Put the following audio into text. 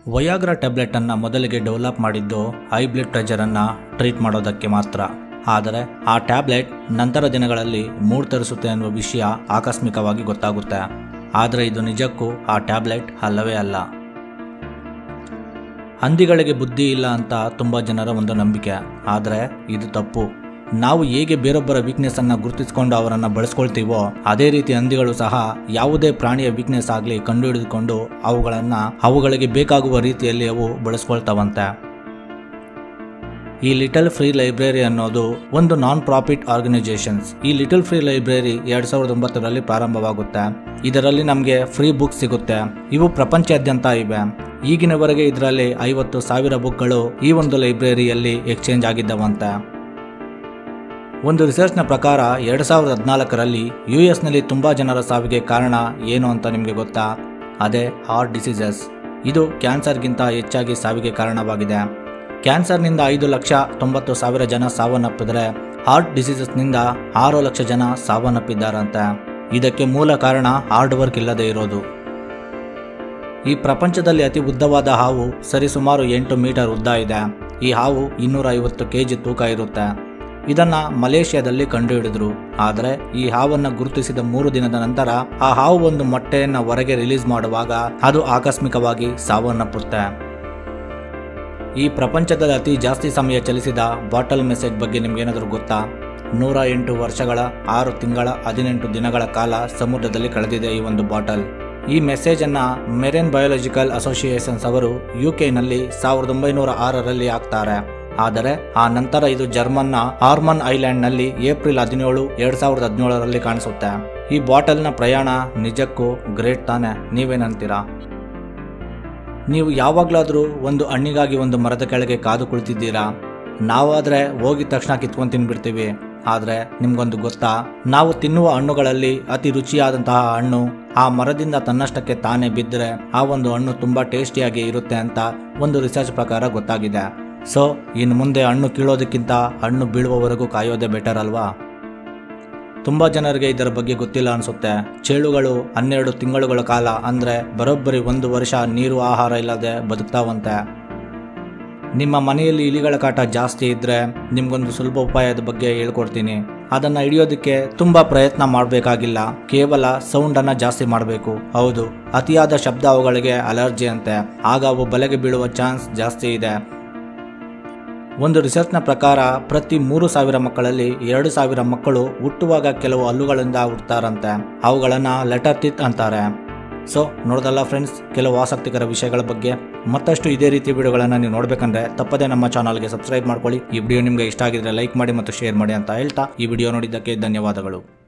ವಯಾಗ್ರಾ ಟ್ಯಾಬ್ಲೆಟನ್ನು ಮೊದಲಿಗೆ ಡೆವಲಪ್ ಮಾಡಿದ್ದು high blood ಪ್ರೆಷರನ್ನು treat ಮಾಡೋದಕ್ಕೆ ಮಾತ್ರ ಆದರೆ ಆ ಟ್ಯಾಬ್ಲೆಟ್ ನಂತರ ದಿನಗಳಲ್ಲಿ ಮೂಡ್ ತರಿಸುತ್ತೆ ಅನ್ನುವ ವಿಷಯ ಆಕಸ್ಮಿಕವಾಗಿ ಗೊತ್ತಾಗುತ್ತೆ ಆದರೆ ಇದು ನಿಜಕ್ಕೂ ಆ ಟ್ಯಾಬ್ಲೆಟ್ ಅಲ್ಲವೇ ಅಲ್ಲ ಹಂದಿಗಳಿಗೆ ಬುದ್ಧಿ ಇಲ್ಲ ಅಂತ ತುಂಬ ಜನರ ಒಂದು ನಂಬಿಕೆ ಆದರೆ ಇದು ತಪ್ಪು ನಾವು ಹೇಗೆ ಬೇರೊಬ್ಬರ ವೀಕ್ನೆಸ್ ಅನ್ನ ಗುರುತಿಸಿಕೊಂಡು ಅವರನ್ನು ಬಳಸ್ಕೊಳ್ತೀವೋ ಅದೇ ರೀತಿ ಹಂದಿಗಳು ಸಹ ಯಾವುದೇ ಪ್ರಾಣಿಯ ವೀಕ್ನೆಸ್ ಆಗಲಿ ಕಂಡುಹಿಡಿದುಕೊಂಡು ಅವುಗಳನ್ನು ಅವುಗಳಿಗೆ ಬೇಕಾಗುವ ರೀತಿಯಲ್ಲಿ ಅವು ಬಳಸ್ಕೊಳ್ತಾವಂತೆ ಈ ಲಿಟಲ್ ಫ್ರೀ ಲೈಬ್ರರಿ ಅನ್ನೋದು ಒಂದು ನಾನ್ ಪ್ರಾಫಿಟ್ ಆರ್ಗನೈಸೇಷನ್ಸ್ ಈ ಲಿಟಲ್ ಫ್ರೀ ಲೈಬ್ರರಿ ಎರಡ್ ಸಾವಿರದ ಒಂಬತ್ತರಲ್ಲಿ ಪ್ರಾರಂಭವಾಗುತ್ತೆ ಇದರಲ್ಲಿ ನಮಗೆ ಫ್ರೀ ಬುಕ್ ಸಿಗುತ್ತೆ ಇವು ಪ್ರಪಂಚಾದ್ಯಂತ ಇವೆ ಈಗಿನವರೆಗೆ ಇದರಲ್ಲಿ ಐವತ್ತು ಸಾವಿರ ಬುಕ್ಗಳು ಈ ಒಂದು ಲೈಬ್ರರಿಯಲ್ಲಿ ಎಕ್ಸ್ಚೇಂಜ್ ಆಗಿದ್ದವಂತೆ ಒಂದು ರಿಸರ್ಚ್ನ ಪ್ರಕಾರ ಎರಡು ಸಾವಿರದ ಹದಿನಾಲ್ಕರಲ್ಲಿ ಯು ಎಸ್ನಲ್ಲಿ ತುಂಬ ಜನರ ಸಾವಿಗೆ ಕಾರಣ ಏನು ಅಂತ ನಿಮಗೆ ಗೊತ್ತಾ ಅದೇ ಹಾರ್ಟ್ ಡಿಸೀಸಸ್ ಇದು ಕ್ಯಾನ್ಸರ್ಗಿಂತ ಹೆಚ್ಚಾಗಿ ಸಾವಿಗೆ ಕಾರಣವಾಗಿದೆ ಕ್ಯಾನ್ಸರ್ನಿಂದ ಐದು ಲಕ್ಷ ತೊಂಬತ್ತು ಸಾವಿರ ಜನ ಸಾವನ್ನಪ್ಪಿದರೆ ಹಾರ್ಟ್ ಡಿಸೀಸಸ್ನಿಂದ ಆರು ಲಕ್ಷ ಜನ ಸಾವನ್ನಪ್ಪಿದ್ದಾರಂತೆ ಇದಕ್ಕೆ ಮೂಲ ಕಾರಣ ಹಾರ್ಡ್ ವರ್ಕ್ ಇಲ್ಲದೆ ಇರೋದು ಈ ಪ್ರಪಂಚದಲ್ಲಿ ಅತಿ ಉದ್ದವಾದ ಹಾವು ಸರಿಸುಮಾರು ಎಂಟು ಮೀಟರ್ ಉದ್ದ ಇದೆ ಈ ಹಾವು ಇನ್ನೂರ ಐವತ್ತು ಕೆಜಿ ತೂಕ ಇರುತ್ತೆ ಇದನ್ನ ಮಲೇಷ್ಯಾದಲ್ಲಿ ಕಂಡುಹಿಡಿದ್ರು ಆದರೆ ಈ ಹಾವನ್ನ ಗುರುತಿಸಿದ ಮೂರು ದಿನದ ನಂತರ ಆ ಹಾವು ಒಂದು ಮೊಟ್ಟೆಯನ್ನ ಹೊರಗೆ ರಿಲೀಸ್ ಮಾಡುವಾಗ ಅದು ಆಕಸ್ಮಿಕವಾಗಿ ಸಾವನ್ನಪ್ಪುತ್ತೆ ಈ ಪ್ರಪಂಚದಲ್ಲಿ ಅತಿ ಜಾಸ್ತಿ ಸಮಯ ಚಲಿಸಿದ ಬಾಟಲ್ ಮೆಸೇಜ್ ಬಗ್ಗೆ ನಿಮ್ಗೇನಾದರೂ ಗೊತ್ತಾ ನೂರ ಎಂಟು ವರ್ಷಗಳ ಆರು ತಿಂಗಳ ಹದಿನೆಂಟು ದಿನಗಳ ಕಾಲ ಸಮುದ್ರದಲ್ಲಿ ಕಳೆದಿದೆ ಈ ಒಂದು ಬಾಟಲ್ ಈ ಮೆಸೇಜ್ ಅನ್ನ ಮೆರೆನ್ ಬಯೋಲಾಜಿಕಲ್ ಅಸೋಸಿಯೇಷನ್ಸ್ ಅವರು ಯು ನಲ್ಲಿ ಸಾವಿರದ ಒಂಬೈನೂರ ಆರರಲ್ಲಿ ಹಾಕ್ತಾರೆ ಆದರೆ ಆ ನಂತರ ಇದು ಜರ್ಮನ್ನ ಹಾರ್ಮನ್ ಐಲ್ಯಾಂಡ್ ನಲ್ಲಿ ಏಪ್ರಿಲ್ ಹದಿನೇಳು ಎರಡ್ ಸಾವಿರದ ಹದಿನೇಳರಲ್ಲಿ ಕಾಣಿಸುತ್ತೆ ಈ ಬಾಟಲ್ನ ಪ್ರಯಾಣ ನಿಜಕ್ಕೂ ಗ್ರೇಟ್ ತಾನೆ ನೀವೇನಂತೀರಾ ನೀವು ಯಾವಾಗಲಾದರೂ ಒಂದು ಹಣ್ಣಿಗಾಗಿ ಒಂದು ಮರದ ಕೆಳಗೆ ಕಾದು ಕುಳಿತಿದ್ದೀರಾ ನಾವಾದರೆ ಹೋಗಿದ ತಕ್ಷಣ ಕಿತ್ಕೊಂಡು ತಿನ್ಬಿಡ್ತೀವಿ ಆದರೆ ನಿಮ್ಗೊಂದು ಗೊತ್ತಾ ನಾವು ತಿನ್ನುವ ಹಣ್ಣುಗಳಲ್ಲಿ ಅತಿ ರುಚಿಯಾದಂತಹ ಹಣ್ಣು ಆ ಮರದಿಂದ ತನ್ನಷ್ಟಕ್ಕೆ ತಾನೇ ಬಿದ್ದರೆ ಆ ಒಂದು ಹಣ್ಣು ತುಂಬ ಟೇಸ್ಟಿಯಾಗಿ ಇರುತ್ತೆ ಅಂತ ಒಂದು ರಿಸರ್ಚ್ ಪ್ರಕಾರ ಗೊತ್ತಾಗಿದೆ ಸೊ ಇನ್ನು ಮುಂದೆ ಹಣ್ಣು ಕೀಳೋದಕ್ಕಿಂತ ಹಣ್ಣು ಬೀಳುವವರೆಗೂ ಕಾಯೋದೇ ಬೆಟರ್ ಅಲ್ವಾ ತುಂಬ ಜನರಿಗೆ ಇದರ ಬಗ್ಗೆ ಗೊತ್ತಿಲ್ಲ ಅನಿಸುತ್ತೆ ಚೇಳುಗಳು ಹನ್ನೆರಡು ತಿಂಗಳುಗಳ ಕಾಲ ಅಂದರೆ ಬರೋಬ್ಬರಿ ಒಂದು ವರ್ಷ ನೀರು ಆಹಾರ ಇಲ್ಲದೆ ಬದುಕ್ತಾವಂತೆ ನಿಮ್ಮ ಮನೆಯಲ್ಲಿ ಇಲಿಗಳ ಕಾಟ ಜಾಸ್ತಿ ಇದ್ದರೆ ನಿಮ್ಗೊಂದು ಸುಲಭ ಉಪಾಯದ ಬಗ್ಗೆ ಹೇಳ್ಕೊಡ್ತೀನಿ ಅದನ್ನು ಹಿಡಿಯೋದಕ್ಕೆ ತುಂಬ ಪ್ರಯತ್ನ ಮಾಡಬೇಕಾಗಿಲ್ಲ ಕೇವಲ ಸೌಂಡನ್ನು ಜಾಸ್ತಿ ಮಾಡಬೇಕು ಹೌದು ಅತಿಯಾದ ಶಬ್ದ ಅವುಗಳಿಗೆ ಅಲರ್ಜಿ ಅಂತೆ ಆಗ ಅವು ಬಲೆಗೆ ಬೀಳುವ ಚಾನ್ಸ್ ಜಾಸ್ತಿ ಇದೆ ಒಂದು ರಿಸರ್ಚ್ನ ಪ್ರಕಾರ ಪ್ರತಿ ಮೂರು ಸಾವಿರ ಮಕ್ಕಳಲ್ಲಿ ಎರಡು ಸಾವಿರ ಮಕ್ಕಳು ಹುಟ್ಟುವಾಗ ಕೆಲವು ಹಲ್ಲುಗಳಿಂದ ಹುಟ್ಟುತ್ತಾರಂತೆ ಅವುಗಳನ್ನು ಲೆಟರ್ ಟಿತ್ ಅಂತಾರೆ ಸೊ ನೋಡ್ದಲ್ಲ ಫ್ರೆಂಡ್ಸ್ ಕೆಲವು ಆಸಕ್ತಿಕರ ವಿಷಯಗಳ ಬಗ್ಗೆ ಮತ್ತಷ್ಟು ಇದೇ ರೀತಿ ವಿಡಿಯೋಗಳನ್ನು ನೀವು ನೋಡಬೇಕಂದ್ರೆ ತಪ್ಪದೇ ನಮ್ಮ ಚಾನಲ್ಗೆ ಸಬ್ಸ್ಕ್ರೈಬ್ ಮಾಡ್ಕೊಳ್ಳಿ ಈ ವಿಡಿಯೋ ನಿಮಗೆ ಇಷ್ಟ ಆಗಿದ್ರೆ ಲೈಕ್ ಮಾಡಿ ಮತ್ತು ಶೇರ್ ಮಾಡಿ ಅಂತ ಹೇಳ್ತಾ ಈ ವಿಡಿಯೋ ನೋಡಿದ್ದಕ್ಕೆ ಧನ್ಯವಾದಗಳು